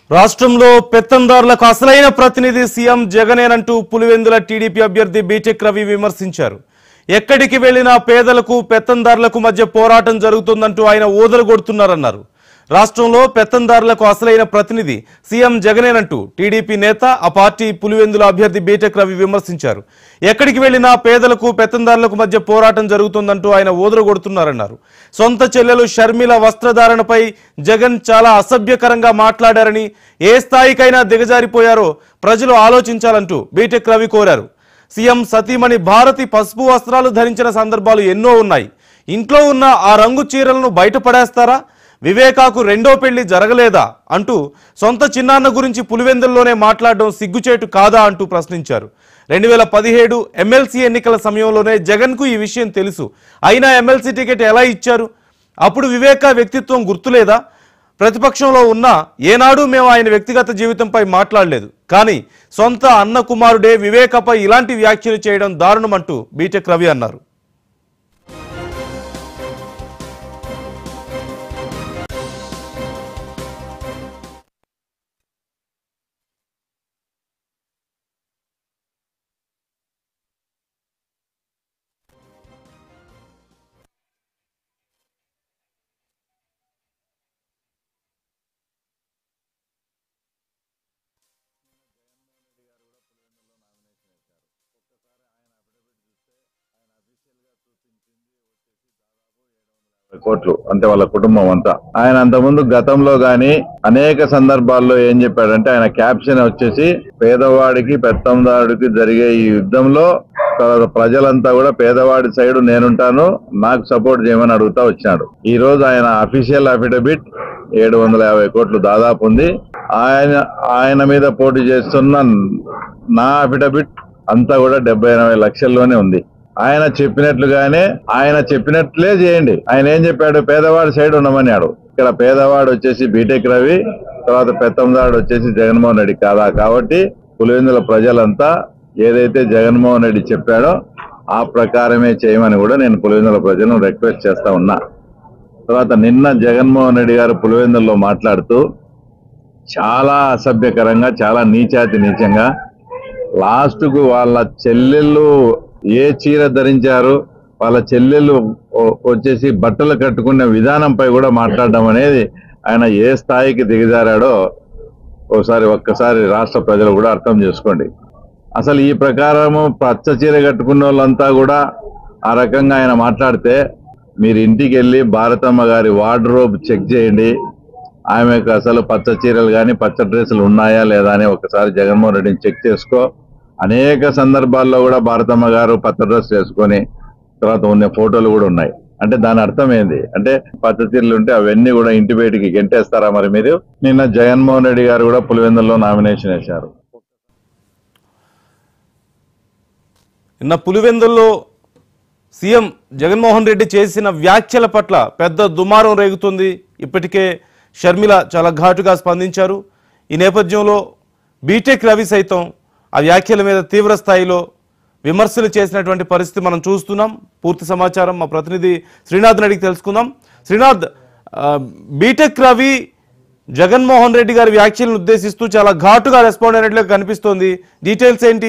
రాష్ట్రంలో పెత్తందారులకు అసలైన ప్రతినిధి సీఎం జగనేనంటూ పులివెందుల టీడీపీ అభ్యర్థి బీటెక్ రవి విమర్శించారు ఎక్కడికి వెళ్లినా పేదలకు పెత్తందారులకు మధ్య పోరాటం జరుగుతుందంటూ ఆయన ఊదలు కొడుతున్నారన్నారు రాష్ట్రంలో పెత్తందారులకు అసలైన ప్రతినిధి సీఎం జగనేనంటూ టీడీపీ నేత ఆ పార్టీ పులివెందుల అభ్యర్థి బీటెక్ రవి విమర్శించారు ఎక్కడికి వెళ్లినా పేదలకు పెత్తందారులకు మధ్య పోరాటం జరుగుతుందంటూ ఆయన ఊదలు కొడుతున్నారన్నారు సొంత చెల్లెలు షర్మిల వస్త్రధారణపై జగన్ చాలా అసభ్యకరంగా మాట్లాడారని ఏ స్థాయికైనా దిగజారిపోయారో ప్రజలు ఆలోచించాలంటూ బీటెక్ రవి కోరారు సీఎం సతీమణి భారతి పసుపు వస్త్రాలు ధరించిన సందర్భాలు ఎన్నో ఉన్నాయి ఇంట్లో ఉన్న ఆ రంగు చీరలను బయటపడేస్తారా వివేకాకు రెండో పెళ్లి జరగలేదా అంటూ సొంత చిన్నాన్న గురించి పులివెందుల్లోనే మాట్లాడడం సిగ్గుచేటు కాదా అంటూ ప్రశ్నించారు రెండు వేల పదిహేడు ఎమ్మెల్సీ ఎన్నికల సమయంలోనే జగన్కు ఈ విషయం తెలుసు అయినా ఎమ్మెల్సీ టికెట్ ఎలా ఇచ్చారు అప్పుడు వివేక వ్యక్తిత్వం గుర్తులేదా ప్రతిపక్షంలో ఉన్నా ఏనాడు మేము ఆయన వ్యక్తిగత జీవితంపై మాట్లాడలేదు కానీ సొంత అన్న కుమారుడే వివేకపై ఇలాంటి వ్యాఖ్యలు చేయడం దారుణమంటూ బీటెక్ రవి అన్నారు కోట్లు అంటే వాళ్ళ కుటుంబం అంతా ఆయన అంతకుముందు గతంలో గాని అనేక సందర్భాల్లో ఏం చెప్పాడంటే ఆయన క్యాప్షన్ వచ్చేసి పేదవాడికి పెత్తందారుడికి జరిగే ఈ యుద్ధంలో తర్వాత ప్రజలంతా కూడా పేదవాడి సైడ్ నేనుంటాను నాకు సపోర్ట్ చేయమని అడుగుతా వచ్చాడు ఈ రోజు ఆయన అఫీషియల్ అఫిడవిట్ ఏడు వందల యాభై కోట్లు దాదాపు ఉంది ఆయన ఆయన మీద పోటీ చేస్తున్న నా అఫిడవిట్ అంతా కూడా డెబ్బై ఎనభై లక్షల్లోనే ఉంది ఆయన చెప్పినట్లుగానే ఆయన చెప్పినట్లే చేయండి ఆయన ఏం చెప్పాడు పేదవాడి సైడ్ ఉండమన్నాడు ఇక్కడ పేదవాడు వచ్చేసి బీటెక్ రవి తర్వాత పెత్తందాడు వచ్చేసి జగన్మోహన్ రెడ్డి కాదా కాబట్టి పులివెందుల ప్రజలంతా ఏదైతే జగన్మోహన్ రెడ్డి చెప్పాడో ఆ ప్రకారమే చేయమని కూడా నేను పులివెందుల ప్రజలను రిక్వెస్ట్ చేస్తా ఉన్నా తర్వాత నిన్న జగన్మోహన్ రెడ్డి గారు పులివెందుల్లో మాట్లాడుతూ చాలా అసభ్యకరంగా చాలా నీచాతి నీచంగా లాస్ట్ కు వాళ్ళ చెల్లెళ్ళు ఏ చీర ధరించారు వాళ్ళ చెల్లెళ్ళు ఓ- వచ్చేసి బట్టలు కట్టుకునే విధానంపై కూడా మాట్లాడడం అనేది ఆయన ఏ స్థాయికి దిగజారాడో ఒకసారి ఒక్కసారి రాష్ట్ర ప్రజలు కూడా అర్థం చేసుకోండి అసలు ఈ ప్రకారము పచ్చ చీర కట్టుకున్న వాళ్ళంతా కూడా ఆ రకంగా ఆయన మాట్లాడితే మీరు ఇంటికి వెళ్ళి భారతమ్మ గారి వార్డ్రోబ్ చెక్ చేయండి ఆమెకు అసలు పచ్చ చీరలు కానీ పచ్చ డ్రెస్సులు ఉన్నాయా లేదా అని ఒకసారి జగన్మోహన్ రెడ్డిని చెక్ చేసుకో అనేక సందర్భాల్లో కూడా భారతమ్మ గారు పచ్చ డ్రెస్ వేసుకొని తర్వాత ఉన్న ఫోటోలు కూడా ఉన్నాయి అంటే దాని అర్థం ఏంది అంటే పచ్చ చీరలు ఉంటే అవన్నీ కూడా ఇంటి బయటికి గెంటేస్తారా మరి మీరు నిన్న జగన్మోహన్ రెడ్డి గారు కూడా పులివెందుల్లో నామినేషన్ వేశారు నిన్న పులివెందుల్లో సీఎం జగన్మోహన్ రెడ్డి చేసిన వ్యాఖ్యల పట్ల పెద్ద దుమారం రేగుతుంది ఇప్పటికే షర్మిల చాలా ఘాటుగా స్పందించారు ఈ నేపథ్యంలో బీటెక్ రవి సైతం ఆ వ్యాఖ్యల మీద తీవ్ర స్థాయిలో విమర్శలు చేసినటువంటి పరిస్థితి మనం చూస్తున్నాం పూర్తి సమాచారం మా ప్రతినిధి శ్రీనాథ్ అడిగి తెలుసుకుందాం శ్రీనాథ్ ఆ, బీటెక్ రవి జగన్మోహన్ రెడ్డి గారి వ్యాఖ్యలను ఉద్దేశిస్తూ చాలా ఘాటుగా రెస్పాండ్ అయినట్లుగా కనిపిస్తోంది డీటెయిల్స్ ఏంటి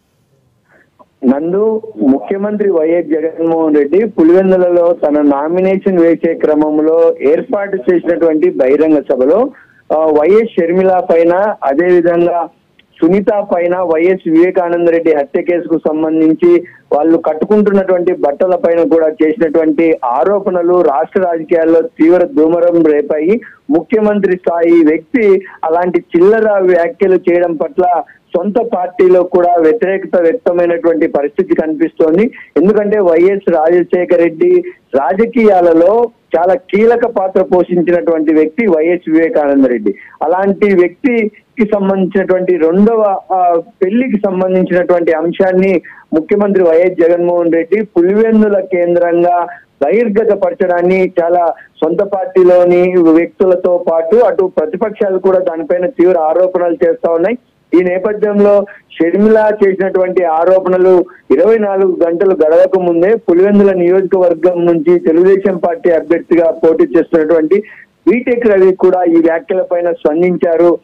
నందు ముఖ్యమంత్రి వైఎస్ జగన్మోహన్ రెడ్డి పులివెందులలో తన నామినేషన్ వేసే క్రమంలో ఏర్పాటు చేసినటువంటి బహిరంగ సభలో ఆ, వైఎస్ షర్మిల పైన అదే విధంగా సునీత పైన వైఎస్ వివేకానంద రెడ్డి హత్య కేసుకు సంబంధించి వాళ్ళు కట్టుకుంటున్నటువంటి బట్టల పైన కూడా చేసినటువంటి ఆరోపణలు రాష్ట్ర రాజకీయాల్లో తీవ్ర దుమరం రేపాయి ముఖ్యమంత్రి స్థాయి వ్యక్తి అలాంటి చిల్లర వ్యాఖ్యలు చేయడం పట్ల సొంత పార్టీలో కూడా వ్యతిరేకత వ్యక్తమైనటువంటి పరిస్థితి కనిపిస్తోంది ఎందుకంటే వైఎస్ రాజశేఖర రెడ్డి రాజకీయాలలో చాలా కీలక పాత్ర పోషించినటువంటి వ్యక్తి వైఎస్ వివేకానంద రెడ్డి అలాంటి వ్యక్తికి సంబంధించినటువంటి రెండవ ఆ, పెళ్లికి సంబంధించినటువంటి అంశాన్ని ముఖ్యమంత్రి వైఎస్ జగన్మోహన్ రెడ్డి పులివెందుల కేంద్రంగా బహిర్గతపరచడాన్ని చాలా సొంత పార్టీలోని వ్యక్తులతో పాటు అటు ప్రతిపక్షాలు కూడా దానిపైన తీవ్ర ఆరోపణలు చేస్తా ఉన్నాయి ఈ నేపథ్యంలో షర్మిల చేసినటువంటి ఆరోపణలు ఇరవై నాలుగు గంటలు గడవక ముందే పులివెందుల నియోజకవర్గం నుంచి తెలుగుదేశం పార్టీ అభ్యర్థిగా పోటీ చేస్తున్నటువంటి బీటెక్ రవి కూడా ఈ వ్యాఖ్యల పైన స్పందించారు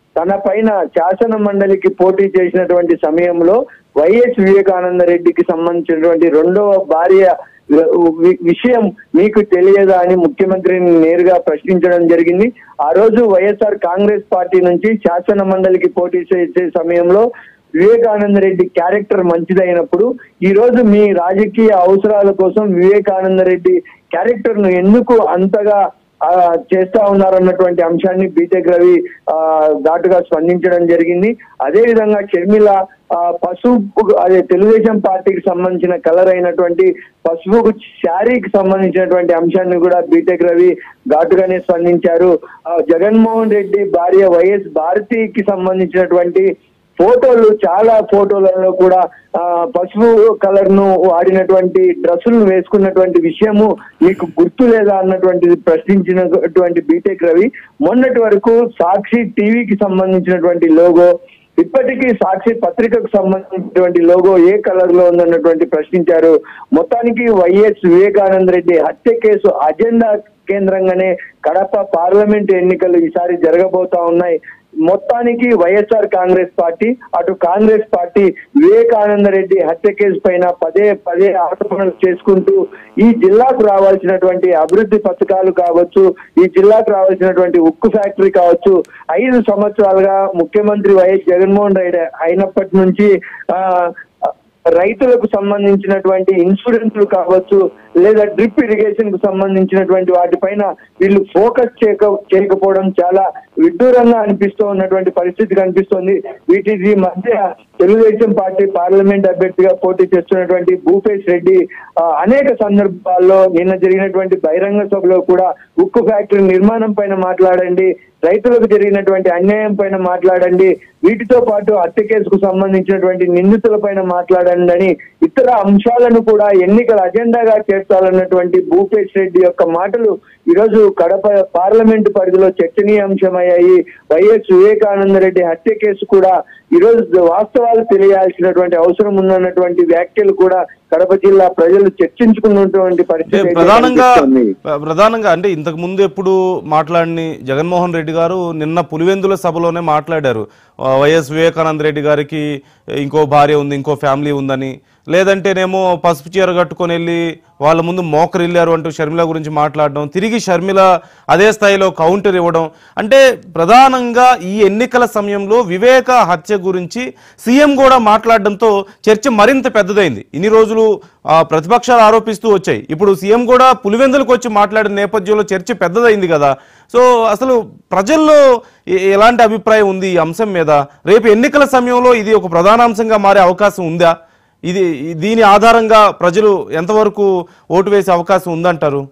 తన పైన శాసన మండలికి పోటీ చేసినటువంటి సమయంలో వైఎస్ వివేకానంద రెడ్డికి సంబంధించినటువంటి రెండవ భార్య వి- విషయం మీకు తెలియదా అని ముఖ్యమంత్రిని నేరుగా ప్రశ్నించడం జరిగింది ఆ రోజు వైఎస్ఆర్ కాంగ్రెస్ పార్టీ నుంచి శాసన మండలికి పోటీ చేసే సమయంలో వివేకానంద రెడ్డి క్యారెక్టర్ మంచిదైనప్పుడు ఈ రోజు మీ రాజకీయ అవసరాల కోసం వివేకానంద రెడ్డి క్యారెక్టర్ ను ఎందుకు అంతగా ఆ, చేస్తా ఉన్నారన్నటువంటి అంశాన్ని బీటెక్ రవి ఆ, ఘాటుగా స్పందించడం జరిగింది అదే విధంగా షర్మిల ఆ, పసుపు అదే తెలుగుదేశం పార్టీకి సంబంధించిన కలర్ అయినటువంటి పసుపు శారీకి సంబంధించినటువంటి అంశాన్ని కూడా బీటెక్ రవి ఘాటుగానే స్పందించారు ఆ, జగన్మోహన్ రెడ్డి భార్య వైఎస్ భారతికి సంబంధించినటువంటి ఫోటోలు చాలా ఫోటోలలో కూడా ఆ, పసుపు కలర్ ను వాడినటువంటి డ్రెస్సులను వేసుకున్నటువంటి విషయము మీకు గుర్తు లేదా అన్నటువంటిది ప్రశ్నించినటువంటి బీటెక్ రవి మొన్నటి వరకు సాక్షి టీవీకి సంబంధించినటువంటి లోగో ఇప్పటికీ సాక్షి పత్రికకు సంబంధించినటువంటి లోగో ఏ కలర్ లో ఉందన్నటువంటి ప్రశ్నించారు మొత్తానికి వైఎస్ వివేకానంద రెడ్డి హత్య కేసు అజెండా కేంద్రంగానే కడప పార్లమెంట్ ఎన్నికలు ఈసారి జరగబోతా ఉన్నాయి మొత్తానికి వైఎస్ఆర్ కాంగ్రెస్ పార్టీ అటు కాంగ్రెస్ పార్టీ వివేకానంద రెడ్డి హత్య కేసు పైన పదే పదే ఆరోపణలు చేసుకుంటూ ఈ జిల్లాకు రావాల్సినటువంటి అభివృద్ధి పథకాలు కావచ్చు ఈ జిల్లాకు రావాల్సినటువంటి ఉక్కు ఫ్యాక్టరీ కావచ్చు ఐదు సంవత్సరాలుగా ముఖ్యమంత్రి వైఎస్ జగన్మోహన్ రెడ్డి అయినప్పటి నుంచి ఆ రైతులకు సంబంధించినటువంటి ఇన్సూరెన్స్లు కావచ్చు లేదా డ్రిప్ ఇరిగేషన్ కు సంబంధించినటువంటి వాటిపైన వీళ్ళు ఫోకస్ చేయక చేయకపోవడం చాలా విడ్డూరంగా అనిపిస్తూ ఉన్నటువంటి పరిస్థితి కనిపిస్తోంది వీటి మధ్య తెలుగుదేశం పార్టీ పార్లమెంట్ అభ్యర్థిగా పోటీ చేస్తున్నటువంటి భూపేష్ రెడ్డి ఆ, అనేక సందర్భాల్లో నిన్న జరిగినటువంటి బహిరంగ సభలో కూడా ఉక్కు ఫ్యాక్టరీ నిర్మాణం పైన మాట్లాడండి రైతులకు జరిగినటువంటి అన్యాయం పైన మాట్లాడండి వీటితో పాటు హత్య కేసుకు సంబంధించినటువంటి నిందితుల పైన మాట్లాడండి అని ఇతర అంశాలను కూడా ఎన్నికల అజెండాగా చేర్చాలన్నటువంటి భూపేష్ రెడ్డి యొక్క మాటలు ఈరోజు కడప పార్లమెంటు పరిధిలో చర్చనీయాంశమయ్యాయి వైఎస్ వివేకానంద రెడ్డి హత్య కేసు కూడా ఈరోజు వాస్తవాలు తెలియాల్సినటువంటి అవసరం ఉందన్నటువంటి వ్యాఖ్యలు కూడా కడప జిల్లా ప్రజలు చర్చించుకున్నటువంటి అంటే పరిస్థితి అయితే ప్రధానంగా కనిపిస్తోంది. ప్రధానంగా అంటే ఇంతకు ముందు ఎప్పుడు మాట్లాడిని జగన్మోహన్ రెడ్డి గారు నిన్న పులివెందుల సభలోనే మాట్లాడారు ఆ, వైఎస్ వివేకానంద రెడ్డి గారికి ఇంకో భార్య ఉంది ఇంకో ఫ్యామిలీ ఉందని లేదంటేనేమో పసుపు చీర కట్టుకొని వెళ్ళి వాళ్ళ ముందు మోకరిల్లారు అంటూ షర్మిల గురించి మాట్లాడడం తిరిగి షర్మిల అదే స్థాయిలో కౌంటర్ ఇవ్వడం అంటే ప్రధానంగా ఈ ఎన్నికల సమయంలో వివేక హత్య గురించి సీఎం కూడా మాట్లాడడంతో చర్చ మరింత పెద్దదైంది ఇన్ని రోజులు ఆ, ప్రతిపక్షాలు ఆరోపిస్తూ వచ్చాయి ఇప్పుడు సీఎం కూడా పులివెందులకు వచ్చి మాట్లాడిన నేపథ్యంలో చర్చ పెద్దదైంది కదా సో అసలు ప్రజల్లో ఎ- ఎలాంటి అభిప్రాయం ఉంది ఈ అంశం మీద రేపు ఎన్నికల సమయంలో ఇది ఒక ప్రధాన అంశంగా మారే అవకాశం ఉందా ఇది ఈ- దీని ఆధారంగా ప్రజలు ఎంతవరకు ఓటు వేసే అవకాశం ఉందంటారు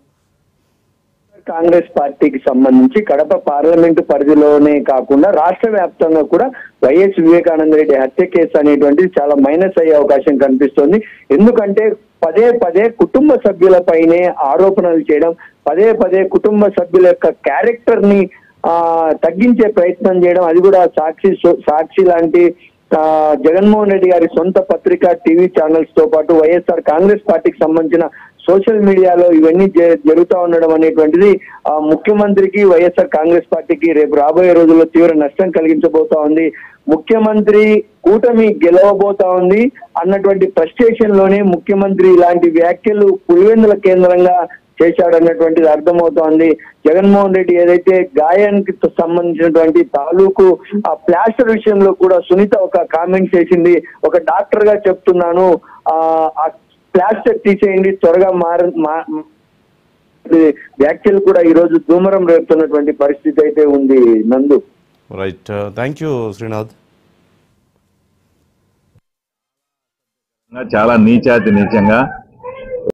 కాంగ్రెస్ పార్టీకి సంబంధించి కడప పార్లమెంటు పరిధిలోనే కాకుండా రాష్ట్ర వ్యాప్తంగా కూడా వైఎస్ వివేకానంద రెడ్డి హత్య కేసు అనేటువంటిది చాలా మైనస్ అయ్యే అవకాశం కనిపిస్తోంది ఎందుకంటే పదే పదే కుటుంబ సభ్యులపైనే ఆరోపణలు చేయడం పదే పదే కుటుంబ సభ్యుల యొక్క క్యారెక్టర్ ని ఆ తగ్గించే ప్రయత్నం చేయడం అది కూడా సాక్షి సో- సాక్షి లాంటి ఆ, జగన్మోహన్ రెడ్డి గారి సొంత పత్రిక టీవీ ఛానల్స్ తో పాటు వైఎస్ఆర్ కాంగ్రెస్ పార్టీకి సంబంధించిన సోషల్ మీడియాలో ఇవన్నీ జ- జరుగుతూ ఉండడం అనేటువంటిది ఆ, ముఖ్యమంత్రికి వైఎస్ఆర్ కాంగ్రెస్ పార్టీకి రేపు రాబోయే రోజుల్లో తీవ్ర నష్టం కలిగించబోతా ఉంది ముఖ్యమంత్రి కూటమి గెలవబోతా ఉంది అన్నటువంటి ఫ్రస్ట్రేషన్ లోనే ముఖ్యమంత్రి ఇలాంటి వ్యాఖ్యలు పులివెందుల కేంద్రంగా చేశాడన్నటువంటిది అర్థమవుతోంది జగన్మోహన్ రెడ్డి ఏదైతే గాయానికి త- సంబంధించినటువంటి తాలూకు ఆ ప్లాస్టర్ విషయంలో కూడా సునీత ఒక కామెంట్ చేసింది ఒక డాక్టర్ గా చెప్తున్నాను ఆ ఆ ప్లాస్టర్ తీసేయండి త్వరగా మార మా- వ్యాఖ్యలు కూడా ఈ రోజు దూమరం రేపుతున్నటువంటి పరిస్థితి అయితే ఉంది నందు రైట్ థ్యాంక్ యూ శ్రీనాథ్ చాలా నీచాతి నీచంగా